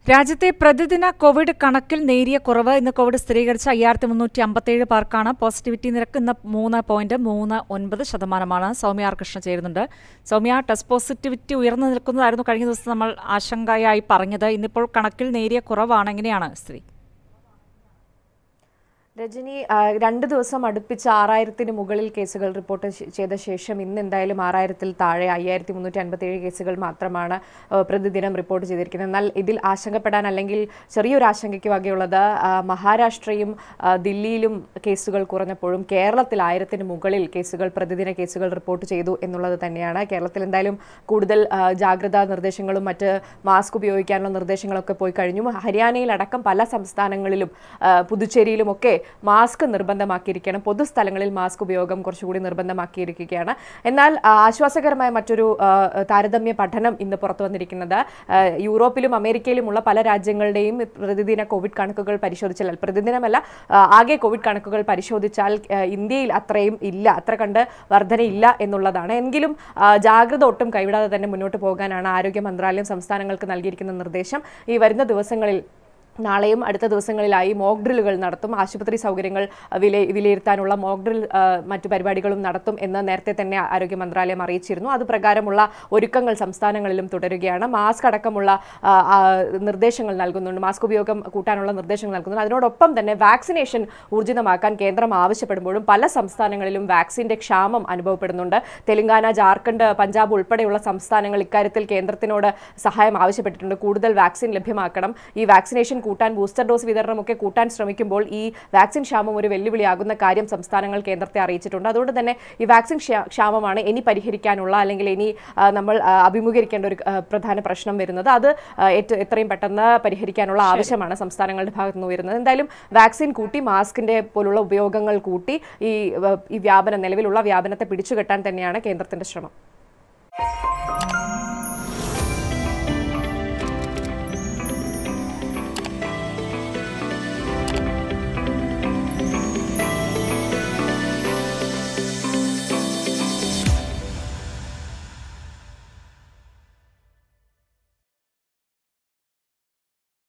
രാജ്യത്തെ പ്രതിദിന കോവിഡ് കണക്കിൽ നേരിയ കുറവ് ഇന്ന് കോവിഡ് സ്ഥിരീകരിച്ച അയ്യായിരത്തി മുന്നൂറ്റി അമ്പത്തേഴ് പേർക്കാണ് പോസിറ്റിവിറ്റി നിരക്ക് ഇന്ന് മൂന്ന് പോയിന്റ് മൂന്ന് ഒൻപത് ശതമാനമാണ് സൗമ്യ ആർ കൃഷ്ണ ചേരുന്നുണ്ട് സൗമ്യ ടെസ്റ്റ് പോസിറ്റിവിറ്റി ഉയർന്നു നിൽക്കുന്നതായിരുന്നു കഴിഞ്ഞ ദിവസം നമ്മൾ ആശങ്കയായി പറഞ്ഞത് ഇന്നിപ്പോൾ കണക്കിൽ നേരിയ കുറവാണ് എങ്ങനെയാണ് സ്ഥിതി രജനി ആ, രണ്ട് ദിവസം അടുപ്പിച്ച് ആറായിരത്തിന് മുകളിൽ കേസുകൾ റിപ്പോർട്ട് ശ- ചെയ്ത ശേഷം ഇന്ന് എന്തായാലും ആറായിരത്തിൽ താഴെ അയ്യായിരത്തി മുന്നൂറ്റി അൻപത്തി ഏഴ് കേസുകൾ മാത്രമാണ് ആ, പ്രതിദിനം റിപ്പോർട്ട് ചെയ്തിരിക്കുന്നത് എന്നാൽ ഇതിൽ ആശങ്കപ്പെടാൻ അല്ലെങ്കിൽ ചെറിയൊരു ആശങ്കയ്ക്ക് വകയുള്ളത് ആ, മഹാരാഷ്ട്രയും ആ, ദില്ലിയിലും കേസുകൾ കുറഞ്ഞപ്പോഴും കേരളത്തിൽ ആയിരത്തിന് മുകളിൽ കേസുകൾ പ്രതിദിന കേസുകൾ റിപ്പോർട്ട് ചെയ്തു എന്നുള്ളത് തന്നെയാണ് കേരളത്തിൽ എന്തായാലും കൂടുതൽ ആ, ജാഗ്രതാ നിർദ്ദേശങ്ങളും മറ്റ് മാസ്ക് ഉപയോഗിക്കാനുള്ള നിർദ്ദേശങ്ങളൊക്കെ പോയി കഴിഞ്ഞു ഹരിയാനയിലടക്കം പല സംസ്ഥാനങ്ങളിലും ആ, പുതുച്ചേരിയിലും ഒക്കെ മാസ്ക് നിർബന്ധമാക്കിയിരിക്കുകയാണ് പൊതുസ്ഥലങ്ങളിൽ മാസ്ക് ഉപയോഗം കുറച്ചുകൂടി നിർബന്ധമാക്കിയിരിക്കുകയാണ് എന്നാൽ ആ, ആശ്വാസകരമായ മറ്റൊരു ആ, താരതമ്യ പഠനം ഇന്ന് പുറത്തു വന്നിരിക്കുന്നത് ആ, യൂറോപ്പിലും അമേരിക്കയിലുമുള്ള പല രാജ്യങ്ങളുടെയും പ്രതിദിന കോവിഡ് കണക്കുകൾ പരിശോധിച്ചാൽ പ്രതിദിനമല്ല ആ, ആകെ കോവിഡ് കണക്കുകൾ പരിശോധിച്ചാൽ ആ, ഇന്ത്യയിൽ അത്രയും ഇല്ല അത്ര കണ്ട് വർധനയില്ല എന്നുള്ളതാണ് എങ്കിലും ആ, ജാഗ്രത ഒട്ടും കൈവിടാതെ തന്നെ മുന്നോട്ട് പോകാനാണ് ആരോഗ്യ മന്ത്രാലയം സംസ്ഥാനങ്ങൾക്ക് നൽകിയിരിക്കുന്ന നിർദ്ദേശം ഈ വരുന്ന ദിവസങ്ങളിൽ നാളെയും അടുത്ത ദിവസങ്ങളിലായി മോക്ക് ഡ്രില്ലുകൾ നടത്തും ആശുപത്രി സൗകര്യങ്ങൾ അഹ്, വില വിലയിരുത്താനുള്ള മോക്ക് ഡ്രിൽ അഹ്, മറ്റു പരിപാടികളും നടത്തും എന്ന് നേരത്തെ തന്നെ ആരോഗ്യ മന്ത്രാലയം അറിയിച്ചിരുന്നു അത് പ്രകാരമുള്ള ഒരുക്കങ്ങൾ സംസ്ഥാനങ്ങളിലും തുടരുകയാണ് മാസ്ക് അടക്കമുള്ള ആ, ആ, നിർദ്ദേശങ്ങൾ നൽകുന്നുണ്ട് മാസ്ക് ഉപയോഗം കൂട്ടാനുള്ള നിർദ്ദേശങ്ങൾ നൽകുന്നുണ്ട് അതിനോടൊപ്പം തന്നെ വാക്സിനേഷൻ ഊർജിതമാക്കാൻ കേന്ദ്രം ആവശ്യപ്പെടുമ്പോഴും പല സംസ്ഥാനങ്ങളിലും വാക്സിന്റെ ക്ഷാമം അനുഭവപ്പെടുന്നുണ്ട് തെലങ്കാന ജാർഖണ്ഡ് പഞ്ചാബ് ഉൾപ്പെടെയുള്ള സംസ്ഥാനങ്ങൾ ഇക്കാര്യത്തിൽ കേന്ദ്രത്തിനോട് സഹായം ആവശ്യപ്പെട്ടിട്ടുണ്ട് കൂടുതൽ വാക്സിൻ ലഭ്യമാക്കണം ഈ വാക്സിനേഷൻ കൂട്ടാൻ ബൂസ്റ്റർ ഡോസ് വിതരണമൊക്കെ കൂട്ടാൻ ശ്രമിക്കുമ്പോൾ ഈ വാക്സിൻ ക്ഷാമം ഒരു വെല്ലുവിളിയാകുന്ന കാര്യം സംസ്ഥാനങ്ങൾ കേന്ദ്രത്തെ അറിയിച്ചിട്ടുണ്ട് അതുകൊണ്ട് തന്നെ ഈ വാക്സിൻ ക്ഷാ- ക്ഷാമമാണ് ഇനി പരിഹരിക്കാനുള്ള അല്ലെങ്കിൽ ഇനി ആ, നമ്മൾ ആ, അഭിമുഖീകരിക്കേണ്ട ഒരു ആ, പ്രധാന പ്രശ്നം വരുന്നത് അത് ആ, ഏറ്റ- എത്രയും പെട്ടെന്ന് പരിഹരിക്കാനുള്ള ആവശ്യമാണ് സംസ്ഥാനങ്ങളുടെ ഭാഗത്തു നിന്ന് വരുന്നത് എന്തായാലും വാക്സിൻ കൂട്ടി മാസ്കിന്റെ പോലുള്ള ഉപയോഗങ്ങൾ കൂട്ടി ഈ ആ, ഈ വ്യാപനം നിലവിലുള്ള വ്യാപനത്തെ പിടിച്ചുകെട്ടാൻ തന്നെയാണ് കേന്ദ്രത്തിന്റെ ശ്രമം